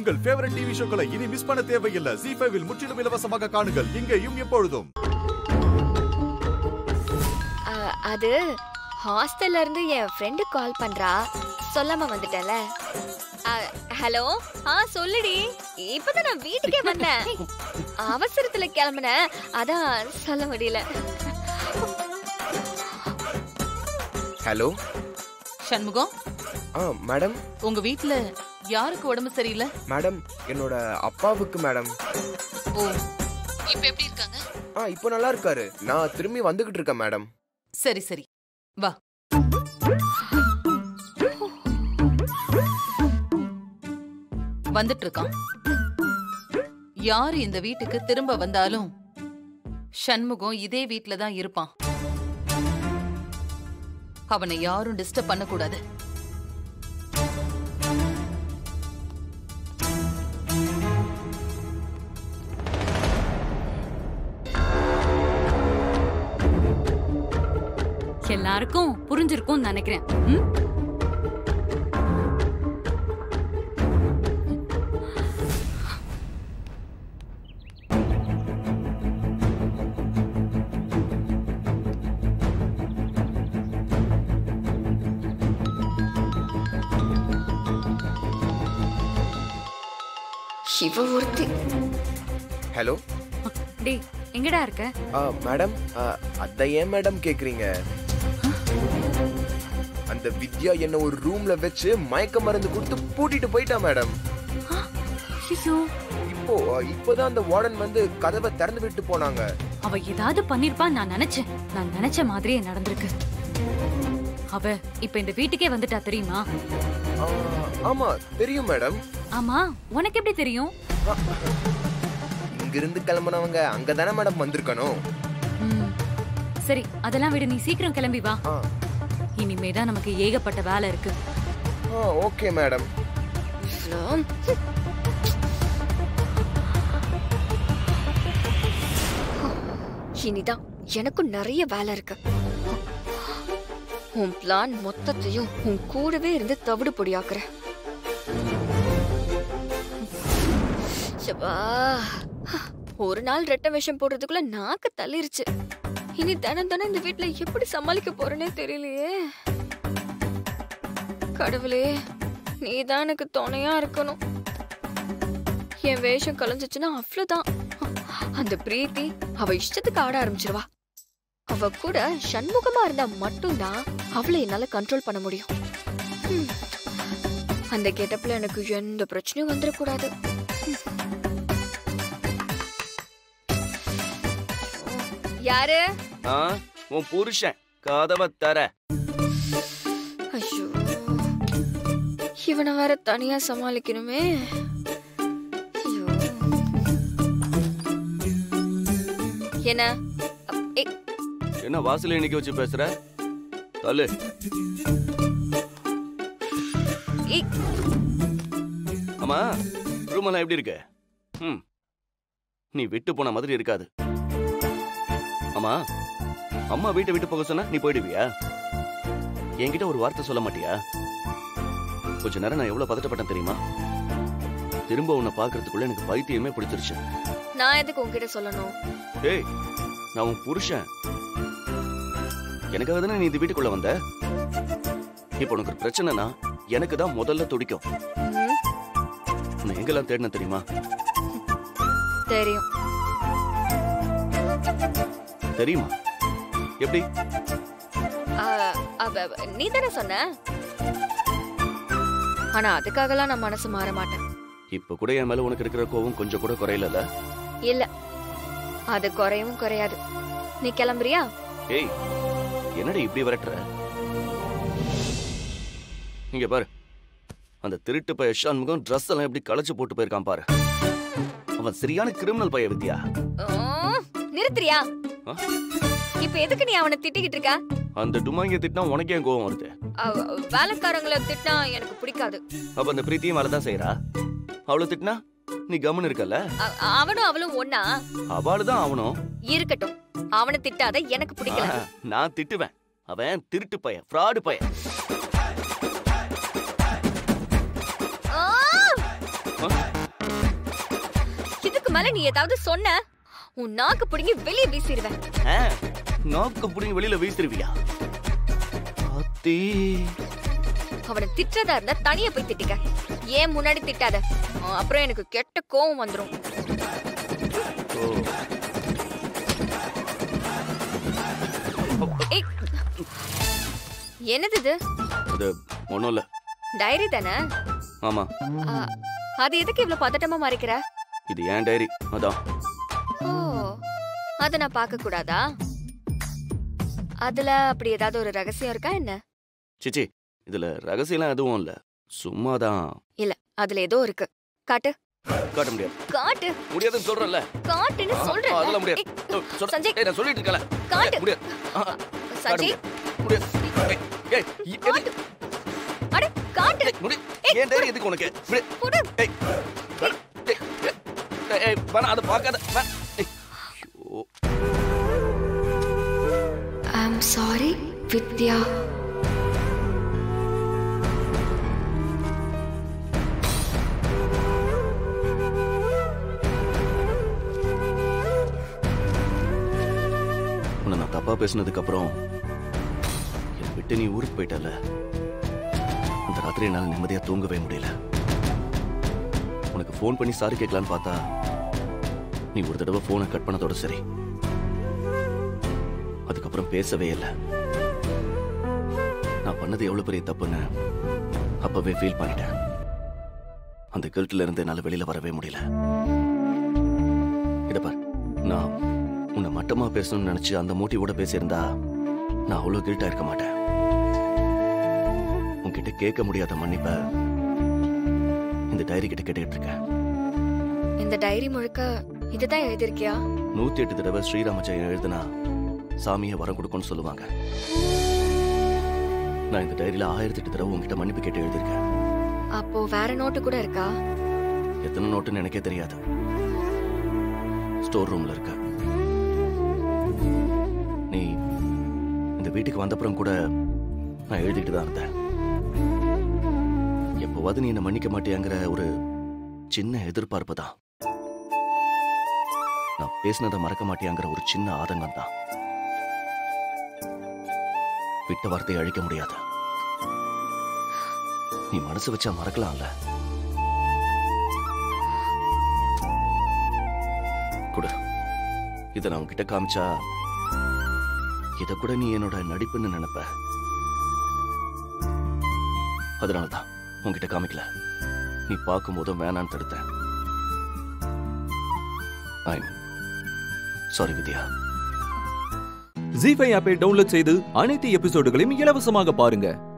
உங்கள் favourite TV ஷோக்களை இனி miss பண்ண தேவையில்லை ஜி ஃபைவில் முற்றிலும் இலவசமாக காணுங்கள் இங்கேயும் எப்பொழுதும் அ, அது ஹாஸ்டல்ல இருந்து என் ஃப்ரெண்டு கால் பண்றா சொல்லாம வந்துட்டல ஹலோ ஆ சொல்லுடி இப்பதான் நான் வீட்டுக்கே வந்தேன் அவசரத்துல கிளம்புனேன் அதான் சொல்ல முடியல ஹலோ சண்முகம் ஆ மேடம் உங்க வீட்ல யாருக்கு உடம்பு சரியில்லை மேடம் என்னோட அப்பாவுக்கு மேடம் ஓ இப்ப எப்படி இருக்காங்க ஆ இப்போ நல்லா இருக்காரு நான் திரும்பி வந்துகிட்டு இருக்கேன் மேடம் சரி சரி வா வந்துட்டு இருக்கான் யாரு இந்த வீட்டுக்கு திரும்ப வந்தாலும் சண்முகம் இதே வீட்ல தான் இருப்பான் அவனை யாரும் டிஸ்டர்ப் பண்ணக்கூடாது எல்லாருக்கும் புரிஞ்சிருக்கும்னு நினைக்கிறேன் ம்? இவ ஒருத்தி ஹலோ டேய் எங்கடா இருக்க ஆ மேடம் ஆ, அத ஏன் மேடம் கேக்குறீங்க அந்த வித்யா என்ன ஒரு ரூம்ல வச்சு மயக்க மருந்து கொடுத்து பூட்டிட்டு போயிட்டா மேடம் ஐயோ இப்போ இப்போதான் அந்த வார்டன் வந்து கதவை திறந்து விட்டு போனாங்க அவ ஏதாவது பண்ணிருப்பான்னு நான் நினைச்சேன் நான் நினைச்ச மாதிரியே நடந்திருக்கு அவ இப்ப இந்த வீட்டுக்கே வந்துட்டா தெரியுமா ஆ, ஆமா தெரியும் மேடம் ஆமா உனக்கு எப்படி தெரியும் இங்கிருந்து கிளம்புனவங்க அங்கதானே மேடம் வந்திருக்கணும் ம். சரி அதெல்லாம் விடு நீ சீக்கிரம் கிளம்பி வா ஆ இனிமேதான் நமக்கு ஏகப்பட்ட வேலை இருக்கு ஆ ஓகே மேடம் இவ்வளோ- இனிதான் எனக்கும் நிறைய வேலை இருக்கு உன் பிளான் மொத்தத்தையும் உன் கூடவே இருந்து தவிடு பொடியாக்குறேன் ஷபா. ஒரு நாள் ரெட்ட வேஷம் போடுறதுக்குள்ள நாக்கு தள்ளிருச்சு இனி தினம் தினம் இந்த வீட்ல எப்படி சமாளிக்க போறேனே தெரியலையே கடவுளே நீதான் எனக்கு துணையா இருக்கணும் என் வேஷம் கலைஞ்சிச்சுன்னா அவ்வளவுதான் அந்த பிரீத்தி அவ இஷ்டத்துக்கு ஆட ஆரம்பிச்சிருவா அவ கூட சண்முகமா இருந்தா மட்டும்தான் அவளை என்னால கண்ட்ரோல் பண்ண முடியும் ஹம். அந்த கெட்டப்ல எனக்கு எந்த பிரச்சனையும் வந்துடக்கூடாது யாரு ஆ உன் புருஷன் கதவை தர ஐயோ இவனை வேற தனியா சமாளிக்கணுமே ஐயோ. என்ன அப்- ஏய், என்ன வாசல நிக்க வச்சு பேசுற தள்ளு ஏய், ஆமா ரூம் எல்லாம் எப்படி இருக்கு ம் நீ விட்டு போன மாதிரி இருக்காது ஆமா அம்மா வீட்டை விட்டு போக சொன்னா நீ போயிடுவியா என்கிட்ட ஒரு வார்த்தை சொல்ல மாட்டியா கொஞ்ச நேரம் நான் எவ்வளவு பதட்டப்பட்டேன் தெரியுமா திரும்ப உன்னை பாக்குறதுக்குள்ள எனக்கு பைத்தியமே பிடிச்சிருச்சு நான் எதுக்கு உன்கிட்ட சொல்லணும் ஏய் நான் உன் புருஷன் எனக்காக தானே நீ இந்த வீட்டுக்குள்ள வந்த இப்போ உனக்கு ஒரு பிரச்சனைனா எனக்கு தான் முதல்ல துடிக்கும் ம், உன்னை எங்கெல்லாம் தேடின தெரியுமா தெரியும் தெரியுமா எப்படி ஆ, அவ நீ தானே சொன்ன ஆனா அதுக்காகலாம் நான் மனசு மாற மாட்டேன் இப்ப கூட என் மேல உனக்கு இருக்கிற கோவம் கொஞ்சம் கூட குறையல இல்ல அது குறையவும் குறையாது நீ கிளம்புறியா ஏய் என்னடி இப்படி விரட்டுற இங்க பாரு அந்த திருட்டு பைய சண்முகம் ட்ரெஸ் எல்லாம் எப்படி களைச்சு போட்டு போயிருக்கான் பாரு அவன் சரியான கிரிமினல் பைய வித்யா ஓ, நிறுத்துறியா ஆ? இப்ப எதுக்கு நீ அவனை திட்டிக்கிட்டு இருக்க அந்த டுமாங்க திட்டினா உனக்கு ஏன் கோவம் வருது அவ- வேலைக்காரங்களை திட்டினா எனக்கு பிடிக்காது அப்ப அந்த பிரீத்தியும் வேலை தான் செய்யறா அவளை திட்டினா நீ கம்முன்னு இருக்கல்ல அ- அவனும் அவளும் ஒன்னா அவளு தான் அவனும் இருக்கட்டும் அவனை திட்டாத எனக்கு பிடிக்கல ஆ, நான் திட்டுவேன் அவன் திருட்டு பையன் ஃப்ராடு பையன் ஆ! ஆ? மேல நீ ஏதாவது சொன்ன உன் நாக்கு பிடுங்கி வெளியே வீசிடுவேன் ஆ, நாக்கு புடிங்க வெளியில வீசிருவியா அத்தி அவனை திட்டுறதா இருந்தா தனியா போய் திட்டிக்க ஏன் முன்னாடி திட்டாத அப்புறம் எனக்கு கெட்ட கோவம் வந்துரும் ஓ ஏய், என்னது இது அது ஒண்ணும் இல்ல டைரி தானே ஆமா ஆ, அது எதுக்கு இவ்ளோ பதட்டமா மறைக்கிற இது ஏன் டைரி அதான் ஓ அத நான் பார்க்க கூடாதா அதுல அப்படி ஏதாவது ஒரு ரகசியம் இருக்கா என்ன சிச்சி இதுல ரகசியம்லாம் எதுவும் இல்ல சும்மாதான் இல்ல அதுல ஏதோ இருக்கு காட்டு காட்ட முடியாது காட்டு முடியாதுன்னு சொல்றேன்ல காட்டுன்னு ஆ, சொல்றேன் அதெல்லாம் முடியாது ஓ, சொல்ற- சஞ்சய். ஏய், நான் சொல்லிட்டு இருக்கல காட்டு. முடியாது ஆ, ஆ, சஞ்சய் முடியாது ஏய், ஏய், எது- காட்டு அட காட்டு ஏய், முடி ஏன் டைரி எதுக்கு உனக்கு விடு. குடு ஏய், வேணாம். ஏய், ஏய், ஏய், ஏய், வேணாம் அதை பார்க்காத வேணாம். ஏய், ஐயோ. ஐ அம் சாரி வித்யா உன்னை நான் தப்பா பேசுனதுக்கு அப்புறம் என்னை விட்டு நீ ஊருக்கு போயிட்டல அந்த ராத்திரி என்னால் நிம்மதியா தூங்கவே முடியல உனக்கு ஃபோன் பண்ணி சாரி கேட்கலான்னு பார்த்தா நீ ஒரு தடவை ஃபோனை கட் பண்ணதோட சரி அதுக்கப்புறம் பேசவே இல்லை நான் பண்ணது எவ்வளவு பெரிய தப்புன்னு அப்பவே ஃபீல் பண்ணிட்டேன் அந்த கில்ட்ல இருந்து என்னால வெளியில வரவே முடியல இத பார் நான் உன்னை மட்டமா பேசணும்னு நினைச்சு அந்த மோட்டிவோட பேசியிருந்தா நான் அவ்வளவு கில்ட்டா இருக்க மாட்டேன் உன்கிட்ட கேட்க முடியாத மன்னிப்ப இந்த டைரி கிட்ட கேட்டுக்கிட்டு இருக்கேன் இந்த டைரி முழுக்க இதுதான் எழுதிருக்கியா நூத்தி எட்டு தடவை ஸ்ரீராம ஜெயம் எழுதுனா சாமியை வரம் கொடுக்கும்னு சொல்லுவாங்க நான் இந்த டைரியில ஆயிரத்தி எட்டு தடவை உன்கிட்ட மன்னிப்பு கேட்டு எழுதியிருக்கேன் அப்போ வேற நோட்டு கூட இருக்கா எத்தனை நோட்டுன்னு எனக்கே தெரியாது ஸ்டோர் ரூம்ல இருக்க நீ இந்த வீட்டுக்கு வந்தப்புறம் கூட நான் எழுதிட்டு தான் இருந்தேன் எப்போவாது நீ என்ன மன்னிக்க மாட்டியாங்கிற ஒரு சின்ன எதிர்பார்ப்பு தான் நான் பேசினதை மறக்க மாட்டியாங்கிற ஒரு சின்ன ஆதங்கம் தான் விட்ட வார்த்தையை அழிக்க முடியாது நீ மனசு வச்சா மறக்கலாம்ல கொடு இதை நான் உன்கிட்ட காமிச்சா இத கூட நீ என்னோட நடிப்புன்னு நினைப்ப அதனாலதான் உன்கிட்ட காமிக்கல நீ பார்க்கும் போதும் வேணான்னு தடுத்தேன் I'm sorry Vidya Zee five ஆப்பை டவுன்லோட் செய்து அனைத்து எபிசோடுகளையும் இலவசமாக பாருங்க